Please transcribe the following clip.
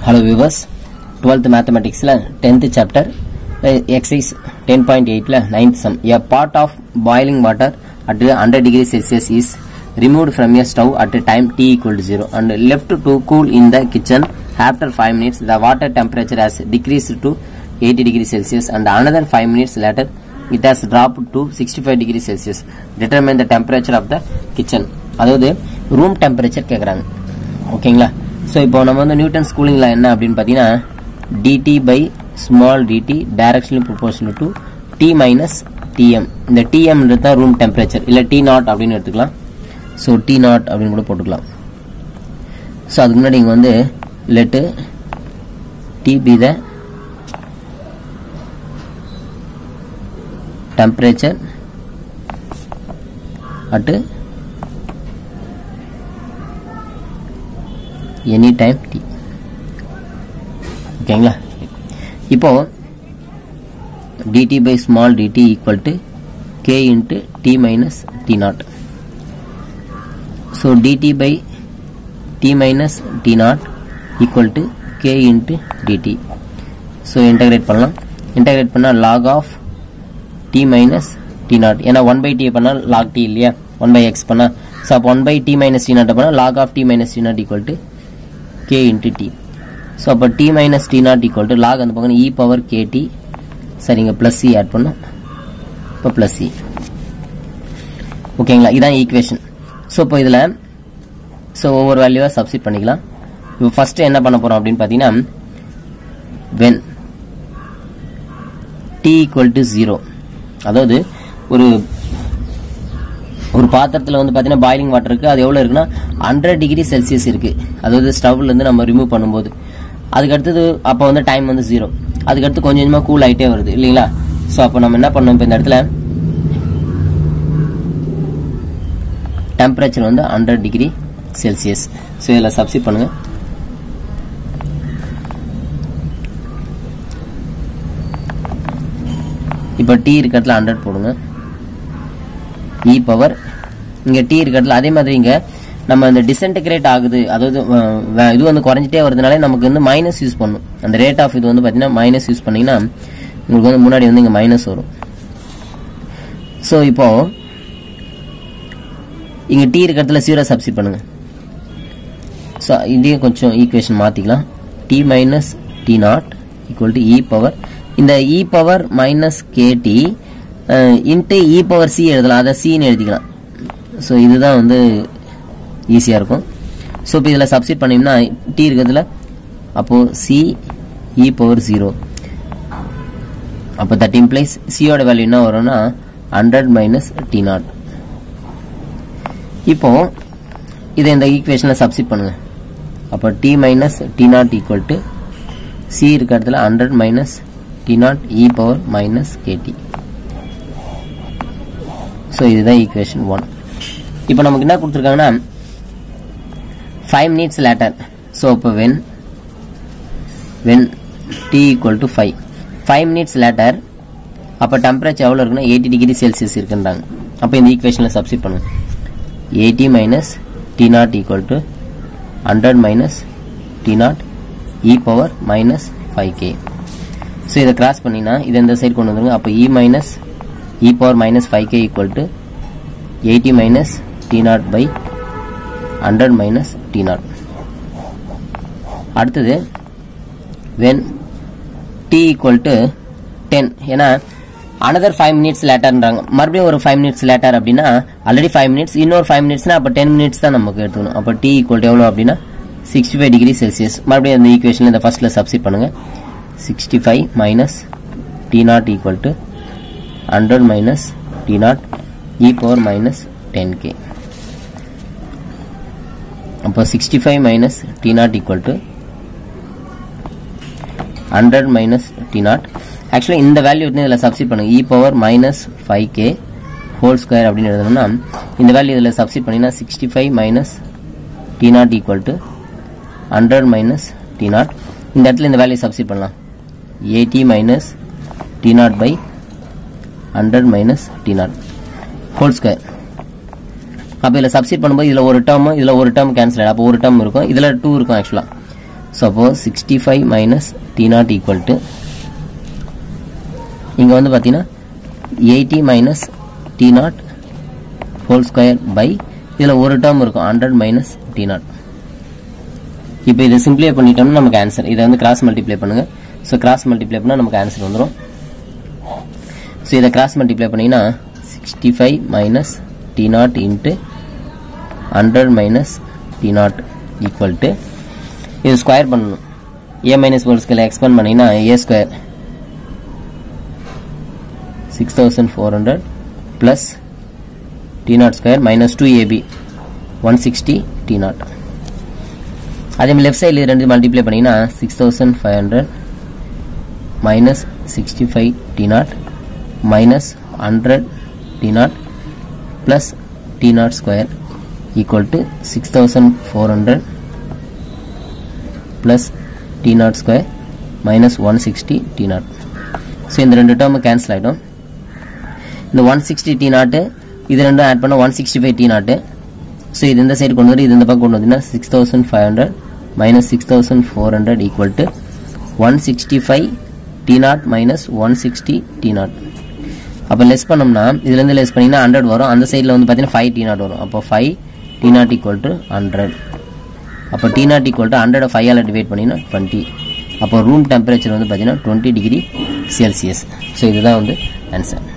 hello viewers twelfth மேத்தமெட்டிக்ஸில் tenth chapter exercise ten point எயிட்டில் ninth sum a part of boiling water at hundred degree Celsius is removed from a stove at a time t equal to 0 and left to cool in the kitchen after 5 minutes the water temperature has decreased to 80 degree celsius and another 5 minutes later it has dropped to 65 degree celsius determine the temperature of the kitchen அதாவது room temperature கேட்குறாங்க ஓகேங்களா so இப்போ நம்ம வந்து Newton ஸ்கூலிங்கில் என்ன அப்படின்னு பார்த்தீங்கன்னா dt by small dt directionally proportional to T minus tm இந்த டிஎம்ன்றது தான் ரூம் டெம்பரேச்சர் இல்லை டி நாட் அப்படின்னு எடுத்துக்கலாம் ஸோ டி நாட் அப்படின்னு கூட போட்டுக்கலாம் ஸோ அதுக்கு முன்னாடி இங்கே வந்து let T be the temperature at any time T ஓகேங்களா இப்போ dt by small dt equal to k into t minus t naught so dt by t minus t naught equal to k into dt so integrate பண்ணலாம் integrate பண்ணா log of t minus t naught ஏன்னா 1 by t பண்ணா log t இல்லையா 1 by x பண்ணா so அப்போ 1 by t minus t naught பண்ணா log of t minus t naught equal to k into t so அப்போ t minus T naught equal to log அந்த பக்கம் e power கேடி சரிங்க plus C add பண்ணோம் இப்போ plus C ஓகேங்களா இதான் equation so இப்போ இதில் ஸோ ஒவ்வொரு வேல்யூவாக சப்ஸ்டிட் பண்ணிக்கலாம் இப்போ ஃபஸ்ட்டு என்ன பண்ண போகிறோம் அப்படின்னு பார்த்தீங்கன்னா when T equal to zero அதாவது ஒரு ஒரு பாத்திரத்தில் வந்து பார்த்தீங்கன்னா பாயிலிங் வாட்டர் இருக்குது அது எவ்வளோ இருக்குன்னா ஹண்ட்ரட் டிகிரி செல்சியஸ் இருக்குது அதாவது ஸ்டவ்லேருந்து நம்ம ரிமூவ் பண்ணும்போது அதுக்கு அடுத்தது அப்போ வந்து டைம் வந்து ஜீரோ அதுக்கு அடுத்து கொஞ்சம் கொஞ்சமாக கூல் ஆகிட்டே வருது இல்லைங்களா ஸோ அப்போ நம்ம என்ன பண்ணோம் இப்போ இந்த இடத்துல டெம்பரேச்சர் வந்து ஹண்ட்ரட் டிகிரி செல்சியஸ் ஸோ இதில் சப்ஸ்டிட் பண்ணுங்க இப்போ டீ இருக்க இடத்துல ஹண்ட்ரட் போடுங்க இ பவர் இங்கே டி இருக்க இடத்துல அதே மாதிரி இங்கே நம்ம இந்த டிசன்டிகிரேட் ஆகுது அதாவது இது வந்து குறைஞ்சிட்டே வருதுனாலே நமக்கு வந்து மைனஸ் யூஸ் பண்ணும் அந்த ரேட் ஆஃப் இது வந்து பார்த்தீங்கன்னா மைனஸ் யூஸ் பண்ணிங்கன்னா உங்களுக்கு வந்து முன்னாடி வந்து இங்கே மைனஸ் வரும் ஸோ இப்போ இங்கே டி இருக்க இடத்துல ஜீரோ சப்ஸ்டிட் பண்ணுங்க ஸோ இதையும் கொஞ்சம் ஈக்குவேஷன் மாற்றிக்கலாம் T minus T naught equal to e power இந்த e power minus kt into e power C எழுதலாம் அதை சின்னு எழுதிக்கலாம் ஸோ இதுதான் வந்து ஈஸியாக இருக்கும் ஸோ இப்போ இதில் சப்ஸ்டிட் பண்ணிங்கன்னா டி இருக்கிறதுல அப்போது சி இ பவர் ஜீரோ அப்போ தட் இம்ப்ளைஸ் சியோட வேல்யூ என்ன வரும்னா ஹண்ட்ரட் மைனஸ் டி நாட் இப்போ இதை இந்த ஈக்குவேஷனில் சப்ஸ்டிட் பண்ணுங்க அப்போ T minus T naught equal to C இருக்க இடத்துல hundred minus T naught e power minus kt so இதுதான் ஈக்குவேஷன் ஒன் இப்போ நமக்கு என்ன கொடுத்துருக்காங்கன்னா ஃபைவ் மினிட்ஸ் லேட்டர் ஸோ இப்போ when when T equal to five five minutes later அப்போ temperature எவ்வளோ இருக்குன்னா எயிட்டி டிகிரி செல்சியஸ் இருக்குன்றாங்க அப்போ இந்த ஈக்குவேஷனில் சப்ஸ்டிட் பண்ணுங்க eighty minus T naught equal to hundred minus T naught e power minus five k so இதை கிராஸ் பண்ணினா இதை இந்த சைடு கொண்டு வந்துருங்க அப்போ e minus e power minus five k equal to eighty minus T naught by hundred minus T naught அடுத்தது when T equal to ten ஏன்னா another five minutes லேட்டர்ன்றாங்க மறுபடியும் ஒரு ஃபைவ் மினிட்ஸ் லேட்டர் அப்படின்னா ஆல்ரெடி ஃபைவ் மினிட்ஸ் இன்னொரு five மினிட்ஸ்னா அப்போ ten minutes தான் நமக்கு எடுத்துக்கணும் அப்போ டி ஈக்குவல் டு எவ்வளோ அப்படின்னா சிக்ஸ்டி ஃபைவ் டிகிரி செல்சியஸ் மறுபடியும் அந்த ஈக்குவேஷனில் இந்த ஃபர்ஸ்ட்டில் சப்ஸ்டிட் பண்ணுங்க sixty five minus T naught equal to hundred minus T naught e power minus ten k அப்போ sixty five minus T naught equal to hundred minus T naught actually இந்த value வந்து இதில் சப்ஸ்டிட் பண்ணுங்க e power minus five k whole square அப்படின்னு எழுதணும்னா இந்த value இதில் substitute பண்ணிங்கன்னா sixty five minus T naught equal to hundred minus T naught இந்த இடத்துல இந்த வேல்யூ சப்ஸ்டிட் பண்ணலாம் eighty minus T naught by hundred minus T naught whole square அப்போ இதில் சப்ஸ்டிட் பண்ணும்போது இதில் ஒரு டேர்ம் இதில் ஒரு டேர்ம் கேன்சல் ஆகிடும் அப்போ ஒரு டேர்ம் இருக்கும் இதில் டூ இருக்கும் ஆக்சுவலாக ஸோ அப்போ sixty five minus T naught equal to இங்கே வந்து பார்த்தீங்கன்னா eighty minus T naught whole square by இதில் ஒரு டேர்ம் இருக்கும் ஹண்ட்ரட் மைனஸ் டி நாட் இப்போ இதை சிம்பிளை பண்ணிட்டோம்னா நமக்கு ஆன்சர் இதை வந்து கிராஸ் மல்டிப்ளை பண்ணுங்கள் ஸோ கிராஸ் மல்டிப்ளை பண்ணால் நமக்கு ஆன்சர் வந்துடும் ஸோ இதை கிராஸ் மல்டிப்ளை பண்ணிங்கன்னா sixty five minus T naught into hundred minus T naught equal to இது ஸ்கொயர் பண்ணணும் a minus whole square expand பண்ணிங்கன்னா a square six thousand four hundred plus T naught square minus two ab one sixty T naught அதே மாதிரி left சைடில் ரெண்டு multiply பண்ணிங்கன்னா six thousand five hundred minus sixty five T naught minus hundred T naught plus T naught square equal to six thousand four hundred plus T naught square minus one sixty T naught so இந்த ரெண்டு term cancel ஆகிடும் இந்த one sixty D நாட்டு இது ரெண்டும் add பண்ணால் one sixty five T naught so இது இந்த சைடு கொண்டு வந்து இது இந்த பக்கம் கொண்டு வந்தீங்கன்னா six thousand five hundred minus six thousand four hundred equal to one sixty five T naught minus one sixty T naught அப்போ லெஸ் பண்ணோம்னா இதுலேருந்து லெஸ் பண்ணிங்கன்னா ஹண்ட்ரட் வரும் அந்த சைடில் வந்து பார்த்தீங்கன்னா ஃபைவ் டி நாட் வரும் அப்போ five T naught equal to hundred அப்போ T naught equal to hundred five all divide பண்ணிங்கன்னா டுவெண்ட்டி அப்போ ரூம் டெம்பரேச்சர் வந்து பார்த்தீங்கன்னா டுவெண்ட்டி டிகிரி செல்சியஸ் ஸோ இதுதான் வந்து ஆன்சர்